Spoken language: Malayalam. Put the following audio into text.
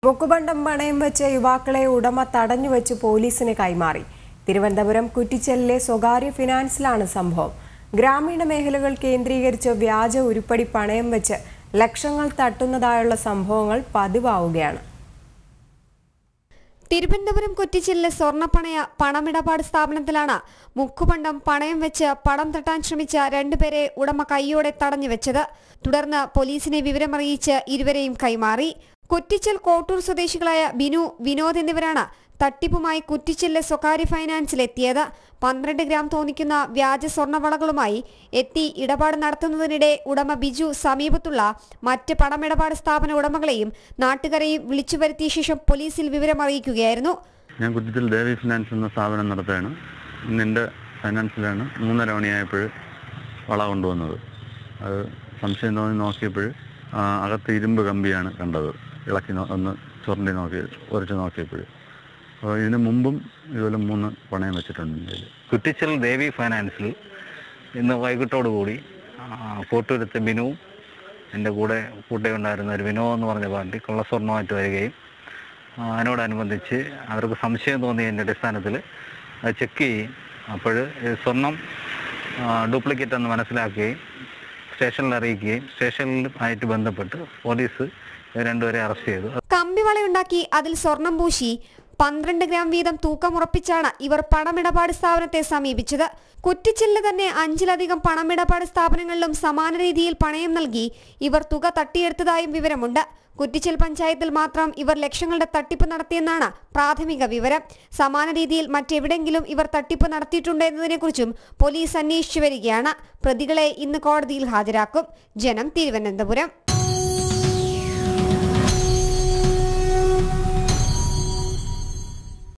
മുക്കുബണ്ടം പണയം വെച്ച യുവാക്കളെ ഉടമ തടഞ്ഞുവെച്ച് പോലീസിന് കൈമാറി തിരുവനന്തപുരം കുറ്റിച്ചലിലെ സ്വകാര്യ ഫിനാൻസിലാണ് സംഭവം ഗ്രാമീണ മേഖലകൾ കേന്ദ്രീകരിച്ച് വ്യാജ ഉരുപ്പടി പണയം വെച്ച് ലക്ഷങ്ങൾ തട്ടുന്നതായുള്ള സംഭവങ്ങൾ പതിവാവുകയാണ് തിരുവനന്തപുരം കുറ്റിച്ചിലിലെ സ്വർണ്ണപ്പണയ പണമിടപാട് സ്ഥാപനത്തിലാണ് മുക്കുപണ്ടം പണയം വെച്ച് പണം തട്ടാൻ ശ്രമിച്ച രണ്ടുപേരെ ഉടമ കൈയോടെ തടഞ്ഞു വെച്ചത് തുടർന്ന് പോലീസിനെ വിവരമറിയിച്ച് ഇരുവരെയും കൈമാറി കുറ്റിച്ചൽ കോട്ടൂർ സ്വദേശികളായ ബിനു വിനോദ് എന്നിവരാണ് തട്ടിപ്പുമായി കുറ്റിച്ചിലെ സ്വകാര്യ ഫൈനാൻസിലെത്തിയത് പന്ത്രണ്ട് ഗ്രാം തോന്നിക്കുന്ന വ്യാജ സ്വർണ്ണവളകളുമായി എത്തി ഇടപാട് നടത്തുന്നതിനിടെ ഉടമ ബിജു സമീപത്തുള്ള മറ്റ് പണമിടപാട് സ്ഥാപന ഉടമകളെയും നാട്ടുകാരെയും വിളിച്ചു വരുത്തിയ ശേഷം പോലീസിൽ വിവരമറിയിക്കുകയായിരുന്നു ഞാൻ കുറ്റത്തിൽ ദേവി ഫിനാൻസ് എന്ന സ്ഥാപനം നടത്തുകയാണ് ഇന്ന് എൻ്റെ ഫൈനാൻസിലാണ് മൂന്നര മണിയായപ്പോൾ വള കൊണ്ടുവന്നത് അത് സംശയം തോന്നി നോക്കിയപ്പോൾ ആ, അകത്ത് ഇരുമ്പ് കമ്പിയാണ് കണ്ടത് ഇളക്കി നോ- ഒന്ന് ചുരണ്ടി നോക്കി ഉരച്ച് നോക്കിയപ്പോൾ അപ്പോൾ ഇതിന് മുമ്പും ഇതുപോലെ മൂന്ന് പണയം വെച്ചിട്ടുണ്ട് എൻ്റെ കയ്യിൽ കുറ്റിച്ചൽ ദേവി ഫൈനാൻസിൽ ഇന്ന് വൈകിട്ടോടുകൂടി ആ, കോട്ടൂരത്തെ ബിനുവും എൻ്റെ കൂടെ കൂടെയുണ്ടായിരുന്ന ഒരു വിനോ എന്ന് പറഞ്ഞ പാർട്ടി കള്ളസ്വർണ്ണമായിട്ട് വരികയും ആ, അതിനോടനുബന്ധിച്ച് അവർക്ക് സംശയം തോന്നിയതിൻ്റെ അടിസ്ഥാനത്തിൽ അത് ചെക്ക് ചെയ്യും അപ്പോൾ ഈ സ്വർണം ഡ്യൂപ്ലിക്കേറ്റ് എന്ന് മനസ്സിലാക്കുകയും സ്റ്റേഷനിൽ അറിയിക്കുകയും സ്റ്റേഷനിൽ ആയിട്ട് ബന്ധപ്പെട്ട് പോലീസ് രണ്ടുപേരെ അറസ്റ്റ് ചെയ്തു കമ്പിവളയുണ്ടാക്കി അതിൽ സ്വർണം പൂശി പന്ത്രണ്ട് ഗ്രാം വീതം തൂക്കമുറപ്പിച്ചാണ് ഇവർ പണമിടപാട് സ്ഥാപനത്തെ സമീപിച്ചത് കുറ്റിച്ചില്ല് തന്നെ അഞ്ചിലധികം പണമിടപാട് സ്ഥാപനങ്ങളിലും സമാന രീതിയിൽ പണയം നൽകി ഇവർ തുക തട്ടിയെടുത്തതായും വിവരമുണ്ട് കുറ്റിച്ചിൽ പഞ്ചായത്തിൽ മാത്രം ഇവർ ലക്ഷങ്ങളുടെ തട്ടിപ്പ് നടത്തിയെന്നാണ് പ്രാഥമിക വിവരം സമാന രീതിയിൽ മറ്റെവിടെങ്കിലും ഇവർ തട്ടിപ്പ് നടത്തിയിട്ടുണ്ടോ എന്നതിനെക്കുറിച്ചും പോലീസ് അന്വേഷിച്ചു വരികയാണ് പ്രതികളെ ഇന്ന് കോടതിയിൽ ഹാജരാക്കും ജനം തിരുവനന്തപുരം